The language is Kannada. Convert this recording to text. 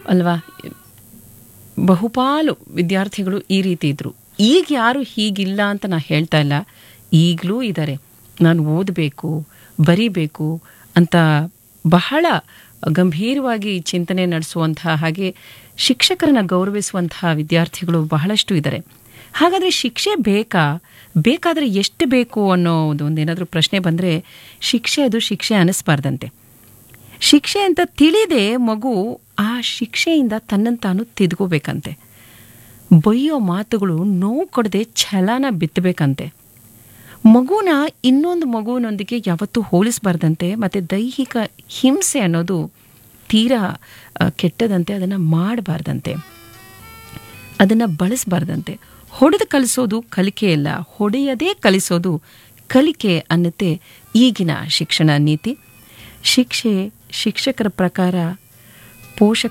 ಅಲ್ವಾ ಬಹುಪಾಲು ವಿದ್ಯಾರ್ಥಿಗಳು ಈ ರೀತಿ ಇದ್ರು ಈಗ ಯಾರು ಹೀಗಿಲ್ಲ ಅಂತ ನಾ ಹೇಳ್ತಾ ಇಲ್ಲ ಈಗಲೂ ಇದ್ದಾರೆ ನಾನು ಓದಬೇಕು ಬರೀಬೇಕು ಅಂತ ಬಹಳ ಗಂಭೀರವಾಗಿ ಚಿಂತನೆ ನಡೆಸುವಂತಹ ಹಾಗೆ ಶಿಕ್ಷಕರನ್ನ ಗೌರವಿಸುವಂತಹ ವಿದ್ಯಾರ್ಥಿಗಳು ಬಹಳಷ್ಟು ಇದ್ದಾರೆ ಹಾಗಾದರೆ ಶಿಕ್ಷೆ ಬೇಕಾ ಬೇಕಾದರೆ ಎಷ್ಟು ಬೇಕು ಅನ್ನೋ ಒಂದು ಏನಾದರೂ ಪ್ರಶ್ನೆ ಬಂದರೆ ಶಿಕ್ಷೆ ಅದು ಶಿಕ್ಷೆ ಅನ್ನಿಸ್ಬಾರ್ದಂತೆ ಶಿಕ್ಷೆ ಅಂತ ತಿಳಿದೆ ಮಗು ಆ ಶಿಕ್ಷೆಯಿಂದ ತನ್ನಂತಾನು ತಿದ್ಕೋಬೇಕಂತೆ ಬೈಯೋ ಮಾತುಗಳು ನೋವು ಕೊಡದೆ ಛಲನ ಬಿತ್ತಬೇಕಂತೆ ಮಗುನ ಇನ್ನೊಂದು ಮಗುವಿನೊಂದಿಗೆ ಯಾವತ್ತೂ ಹೋಲಿಸಬಾರ್ದಂತೆ ಮತ್ತು ದೈಹಿಕ ಹಿಂಸೆ ಅನ್ನೋದು ತೀರಾ ಆ, ಕೆಟ್ಟದಂತೆ ಅದನ್ನು ಮಾಡಬಾರ್ದಂತೆ ಅದನ್ನು ಬಳಸಬಾರ್ದಂತೆ ಹೊಡೆದು ಕಲಿಸೋದು ಕಲಿಕೆ ಅಲ್ಲ ಹೊಡೆಯದೇ ಕಲಿಸೋದು ಕಲಿಕೆ ಅನ್ನತ್ತೆ ಈಗಿನ ಶಿಕ್ಷಣ ನೀತಿ ಶಿಕ್ಷೆ ಶಿಕ್ಷಕರ ಪ್ರಕಾರ ಪೋಷಕ